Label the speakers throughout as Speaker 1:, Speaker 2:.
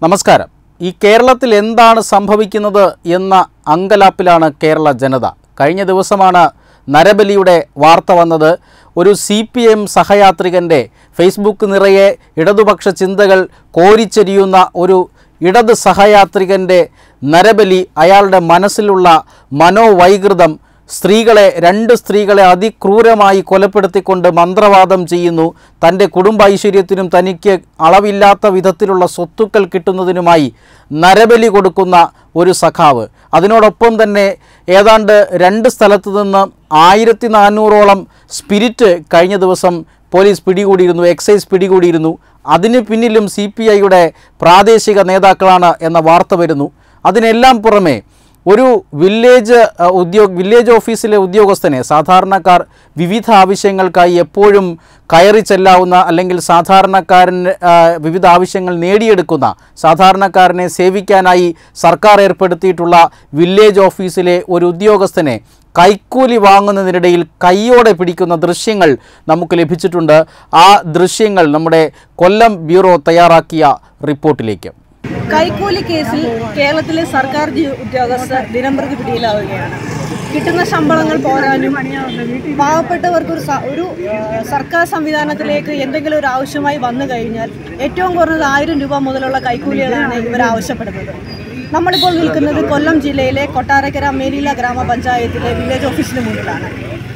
Speaker 1: നമസ്കാരം ഈ കേരളത്തിൽ എന്താണ് സംഭവിക്കുന്നത് എന്ന അങ്കലാപ്പിലാണ് കേരള ജനത കഴിഞ്ഞ ദിവസമാണ് നരബലിയുടെ വാർത്ത വന്നത് ഒരു സി പി എം സഹയാത്രികൻ്റെ ഫേസ്ബുക്ക് നിറയെ ഇടതുപക്ഷ ചിന്തകൾ കോരിച്ചെരിയുന്ന ഒരു ഇടത് സഹയാത്രികൻ്റെ നരബലി അയാളുടെ മനസ്സിലുള്ള മനോവൈകൃതം സ്ത്രീകളെ രണ്ട് സ്ത്രീകളെ അതിക്രൂരമായി കൊലപ്പെടുത്തിക്കൊണ്ട് മന്ത്രവാദം ചെയ്യുന്നു തൻ്റെ കുടുംബ ഐശ്വര്യത്തിനും തനിക്ക് അളവില്ലാത്ത വിധത്തിലുള്ള സ്വത്തുക്കൾ കിട്ടുന്നതിനുമായി നരബലി കൊടുക്കുന്ന ഒരു സഖാവ് അതിനോടൊപ്പം തന്നെ ഏതാണ്ട് രണ്ട് സ്ഥലത്തു നിന്ന് ആയിരത്തി നാനൂറോളം സ്പിരിറ്റ് കഴിഞ്ഞ ദിവസം പോലീസ് പിടികൂടിയിരുന്നു എക്സൈസ് പിടികൂടിയിരുന്നു അതിന് പിന്നിലും സി പി ഐയുടെ പ്രാദേശിക നേതാക്കളാണ് എന്ന വാർത്ത വരുന്നു അതിനെല്ലാം പുറമെ ഒരു വില്ലേജ് അഹ്, ഉദ്യോഗ വില്ലേജ് ഓഫീസിലെ ഉദ്യോഗസ്ഥനെ സാധാരണക്കാർ വിവിധ ആവശ്യങ്ങൾക്കായി എപ്പോഴും കയറി ചെല്ലാവുന്ന അല്ലെങ്കിൽ സാധാരണക്കാരന് ആഹ്, വിവിധ ആവശ്യങ്ങൾ നേടിയെടുക്കുന്ന സാധാരണക്കാരനെ സേവിക്കാനായി സർക്കാർ ഏർപ്പെടുത്തിയിട്ടുള്ള വില്ലേജ് ഓഫീസിലെ ഒരു ഉദ്യോഗസ്ഥനെ കൈക്കൂലി വാങ്ങുന്നതിനിടയിൽ കൈയോടെ പിടിക്കുന്ന ദൃശ്യങ്ങൾ നമുക്ക് ലഭിച്ചിട്ടുണ്ട് ആ ദൃശ്യങ്ങൾ നമ്മുടെ കൊല്ലം ബ്യൂറോ തയ്യാറാക്കിയ റിപ്പോർട്ടിലേക്ക്
Speaker 2: കൈക്കൂലി കേസിൽ കേരളത്തിലെ സർക്കാർ ജീ- ഉദ്യോഗസ്ഥർ ദിനംപ്രതി പിടിയിലാവുകയാണ് കിട്ടുന്ന ശമ്പളങ്ങൾ പോരാനും പാവപ്പെട്ടവർക്ക് ഒരു സ- ഒരു ആ, സർക്കാർ സംവിധാനത്തിലേക്ക് എന്തെങ്കിലും ഒരു ആവശ്യമായി വന്നു കഴിഞ്ഞാൽ ഏറ്റവും കുറഞ്ഞത് ആയിരം രൂപ മുതലുള്ള കൈക്കൂലികളാണ് ഇവർ ആവശ്യപ്പെടുന്നത് നമ്മളിപ്പോൾ നിൽക്കുന്നത് കൊല്ലം ജില്ലയിലെ കൊട്ടാരക്കര മേലില ഗ്രാമപഞ്ചായത്തിലെ വില്ലേജ് ഓഫീസിന് മുന്നിലാണ്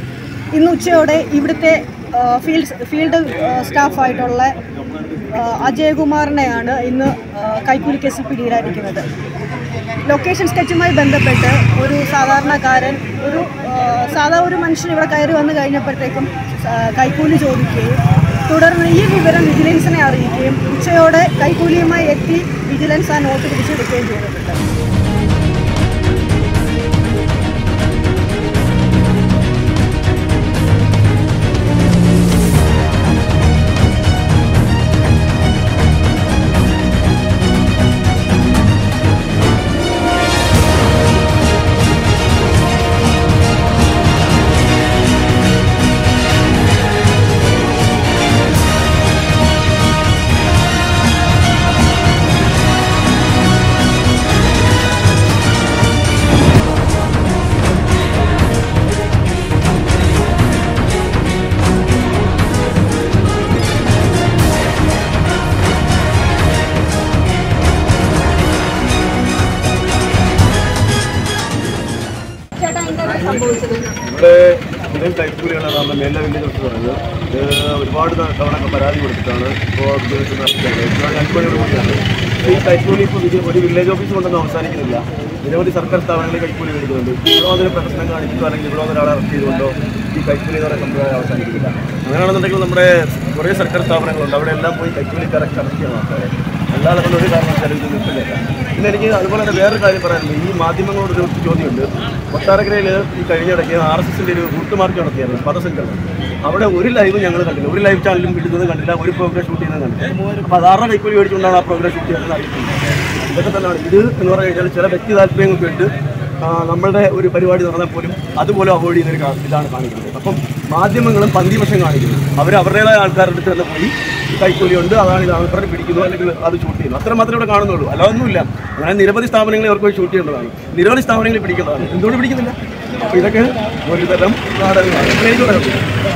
Speaker 2: ഇന്ന് ഉച്ചയോടെ ഇവിടുത്തെ ആ, ഫീൽഡ് ഫീൽഡ് ആ, സ്റ്റാഫായിട്ടുള്ള ആ, അജയകുമാറിനെയാണ് ഇന്ന് ആ, കൈക്കൂലി കേസിൽ പിടിയിലായിരിക്കുന്നത് ലൊക്കേഷൻ സ്കെച്ചുമായി ബന്ധപ്പെട്ട് ഒരു സാധാരണക്കാരൻ ഒരു ആ, സാധാ ഒരു മനുഷ്യൻ ഇവിടെ കയറി വന്നു കഴിഞ്ഞപ്പോഴത്തേക്കും ആ, കൈക്കൂലി ചോദിക്കുകയും തുടർന്ന് ഈ വിവരം വിജിലൻസിനെ അറിയിക്കുകയും ഉച്ചയോടെ കൈക്കൂലിയുമായി എത്തി വിജിലൻസ് ആ നോട്ട് പിടിച്ചെടുക്കുകയും ചെയ്തിട്ടുണ്ട്
Speaker 3: ഇവിടെ ഇതേ കൈക്കൂലികളാണ് നമ്മുടെ മേലെ വില്ലേജ് ഓഫീസർ പറയുന്നത് ഇത് ഒരുപാട് ത- തവണ ഒക്കെ പരാതി കൊടുത്തിട്ടാണ് ഇപ്പോൾ ഉദ്യോഗസ്ഥർ നടത്തുന്നത് ഇപ്പോൾ കൈക്കൂലി കൊടുക്കുകയാണ് ഈ കൈക്കൂലി ഇപ്പോൾ ഇത് ഒരു വില്ലേജ് ഓഫീസ് കൊണ്ടൊന്നും അവസാനിക്കുന്നില്ല നിരവധി സർക്കാർ സ്ഥാപനങ്ങളിൽ കൈക്കൂലി മേടിക്കുന്നുണ്ട് ഇവിടെ വന്നൊരു പ്രശ്നം കാണിച്ചിട്ടോ അല്ലെങ്കിൽ ഇവിടെ വന്നൊരാളെ അറസ്റ്റ് ചെയ്തുകൊണ്ടോ ഈ കൈക്കൂലി എന്ന് പറയുന്ന സമ്പ്രദായം അവസാനിക്കുന്നില്ല അങ്ങനെയാണെന്നുണ്ടെങ്കിൽ നമ്മുടെ കുറേ സർക്കാർ സ്ഥാപനങ്ങളുണ്ട് അവിടെ എല്ലാം പോയി കൈക്കൂലിക്കാരൊക്കെ അറസ്റ്റ് ചെയ്യണം ആൾക്കാരെ അല്ലാതെ കൊണ്ട് ഒരു കാരണവശാലും ഇത് നിൽക്കുന്നില്ല പിന്നെ എനിക്ക് അതുപോലെ തന്നെ വേറൊരു കാര്യം പറയാനുണ്ട് ഈ മാധ്യമങ്ങളോടൊരു ചോദ്യമുണ്ട് കൊട്ടാരക്കരയിൽ ഈ കഴിഞ്ഞിടയ്ക്ക് ആർ എസ് എസിൻ്റെ ഒരു റൂട്ട് മാർച്ച് നടത്തിയായിരുന്നു പദസഞ്ചരണം അവിടെ ഒരു ലൈവ് ഞങ്ങൾ കണ്ടില്ല ഒരു ലൈവ് ചാനലും വിടുന്നത് കണ്ടില്ല ഒരു പ്രോഗ്രാം ഷൂട്ട് ചെയ്യുന്നത് കണ്ടില്ല അപ്പോൾ അതാറുടെ കൈക്കൂലി മേടിച്ചുകൊണ്ടാണ് ആ പ്രോഗ്രാം ഷൂട്ട് ചെയ്യുന്നത് അറിയിക്കുന്നത് ഇതൊക്കെ തന്നെയാണ് ഇത് എന്ന് പറഞ്ഞു കഴിഞ്ഞാൽ ചില വ്യക്തി താല്പര്യങ്ങൾക്ക് വേണ്ടി ആ, നമ്മളുടെ ഒരു പരിപാടി നടന്നാൽ പോലും അതുപോലെ അവോയ്ഡ് ചെയ്യുന്നൊരു കാ- ഇതാണ് കാണിക്കുന്നത് അപ്പം മാധ്യമങ്ങളും പന്തിവശം കാണിക്കുന്നു അവർ അവരുടേതായ ആൾക്കാരുടെ അടുത്ത് തന്നെ പോയി ഈ കൈക്കൂലിയുണ്ട് അതാണ് ഇത് ആൾക്കാരെ പിടിക്കുന്നു അല്ലെങ്കിൽ അത് ഷൂട്ട് ചെയ്യുന്നു അത്ര മാത്രമേ ഇവിടെ കാണുന്നുള്ളൂ അല്ലാതൊന്നുമില്ല അങ്ങനെ നിരവധി സ്ഥാപനങ്ങളിൽ അവർക്ക് പോയി ഷൂട്ട് ചെയ്യേണ്ടതാണ് നിരവധി സ്ഥാപനങ്ങളിൽ പിടിക്കേണ്ടതാണ് എന്തുകൊണ്ട് പിടിക്കുന്നില്ല അപ്പോൾ ഇതൊക്കെ ഒരു തരം നാടകങ്ങളാണ് അപ്പോൾ എനിക്ക് പറയാം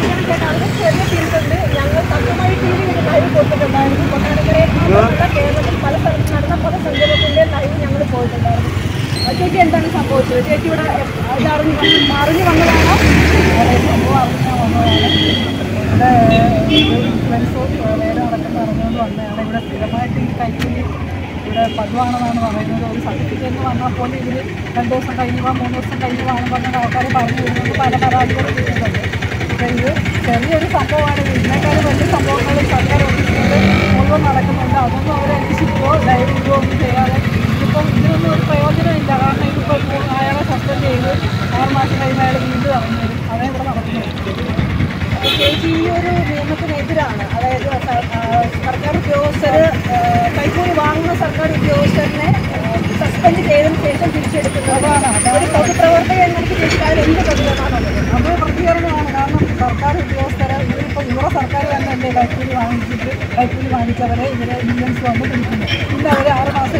Speaker 2: കേരളത്തിൽ പല സ്ഥലത്ത് നടന്ന പദസഞ്ചരണത്തിന്റെ ലൈവ് ഞങ്ങൾ പോയിട്ടുണ്ടായിരുന്നു ആ ചേച്ചി എന്താണ് സംഭവിച്ചത് ചേച്ചി ഇവിടെ ഇത് അറിഞ്ഞു വന്ന് അറിഞ്ഞു വന്നതാണോ
Speaker 4: സംഭവം അറിഞ്ഞാൽ വന്നതാണ് ഇവിടെ ഇൻഫ്ലുവൻസോ വേറെ നടക്കുന്ന അറിഞ്ഞുകൊണ്ട് വന്നതാണ് ഇവിടെ സ്ഥിരമായിട്ട് ഈ കൈക്കൂലി ഇവിടെ പതിവാണെന്നാണ് പറയുന്നത് ഒരു സർട്ടിഫിക്കറ്റ് വന്നാൽ പോലും ഇതിൽ രണ്ട് ദിവസം കഴിഞ്ഞ് പോകാം മൂന്ന് ദിവസം കഴിഞ്ഞ് പോകാൻ പറഞ്ഞ ആൾക്കാർ പറഞ്ഞു വരുന്നത് പല പരാതികളും കിട്ടുന്നുണ്ട് പക്ഷേ ഇത് ചെറിയൊരു സംഭവമാണ് ഇത് ഇതിനേക്കാളും വലിയ സംഭവങ്ങൾ സർക്കാർ ഓഫീസുകളിൽ മുഴുവൻ നടക്കുന്നുണ്ട് അതൊന്നും അവർ അന്വേഷിക്കുകയോ ലൈവ് ഇടുകയോ ഒന്നും ചെയ്യാതെ ഇതിപ്പം ഇതിനൊന്നും ഒരു പ്രയോജനമില്ല കാരണം ഇതിപ്പോൾ അയാളെ സസ്പെൻഡ് ചെയ്ത് ആറ് മാസം കഴിയുമ്പോൾ അയാൾ വീണ്ടും ഇറങ്ങി വരും അതേ ഇവിടെ നടക്കുന്നത്
Speaker 2: അപ്പോൾ ചേച്ചി ഈ ഒരു നിയമത്തിനെതിരാണ് അതായത് സ- ആ, സർക്കാർ ഉദ്യോഗസ്ഥർ കൈക്കൂലി വാങ്ങുന്ന സർക്കാർ ഉദ്യോഗസ്ഥരനെ സസ്പെൻഡ് ചെയ്തതിനു ശേഷം തിരിച്ചെടുക്കുന്നതാണ് ഒരു പൊതുപ്രവർത്തക എന്നൊക്കെ ചോദിച്ചാൽ എന്ത് പ്രതികരണമാണുള്ളത്
Speaker 4: അത് പ്രതികരണമാണ് കാരണം സർക്കാർ ഉദ്യോഗസ്ഥരെ ഇവരിപ്പോൾ ഇവരുടെ സർക്കാർ തന്നെ അല്ലേ കൈക്കൂലി വാങ്ങിച്ചിട്ട് കൈക്കൂലി വാങ്ങിച്ചവരെ ഇവരെ വില്യൻസ് വന്ന് പിടിക്കുന്നു പിന്നെ അവർ ആറ് മാസം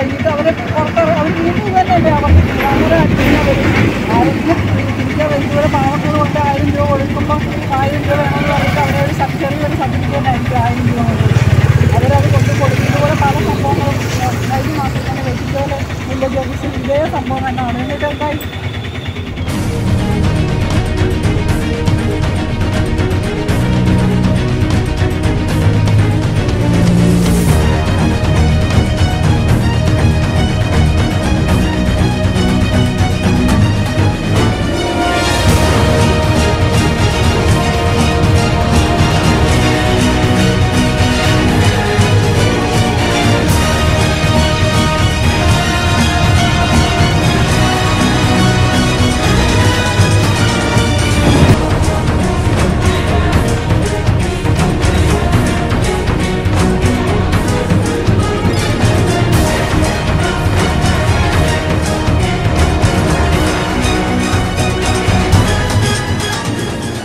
Speaker 4: കഴിഞ്ഞിട്ട് അവരെ പുറത്തിറങ്ങി അവർ വീട്ടിൽ തന്നെയല്ലേ അവർക്ക് അവരെ അടിക്കാൻ വരും ആരെങ്കിലും തിരികെ വരുന്നവരെ പാവക്കൂട് കൊണ്ട് ആയിരം രൂപ കൊടുക്കുമ്പോൾ ആയിരം രൂപ വേണമെന്ന് പറഞ്ഞിട്ട് അവരെ ഒരു സബ് ചെറിയൊരു സർട്ടിഫിക്കറ്റ് ആയിരിക്കും ആയിരം രൂപ കൊടുക്കുന്നത് അവരത് കൊണ്ട് കൊടുക്കും ഇതുപോലെ പല സംഭവങ്ങളും ഏഹ്, കഴിഞ്ഞ മാസം തന്നെ വെജിറ്റബിൾ വില്ലേജ് ഓഫീസിൽ ഇതേ സംഭവം തന്നെയാണ് എന്നിട്ട് എന്തായി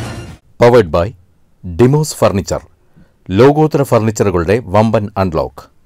Speaker 5: പവേഡ് ബൈ ഡിമോസ് ഫർണിച്ചർ ലോകോത്തര ഫർണിച്ചറുകളുടെ വമ്പൻ അൺലോക്ക്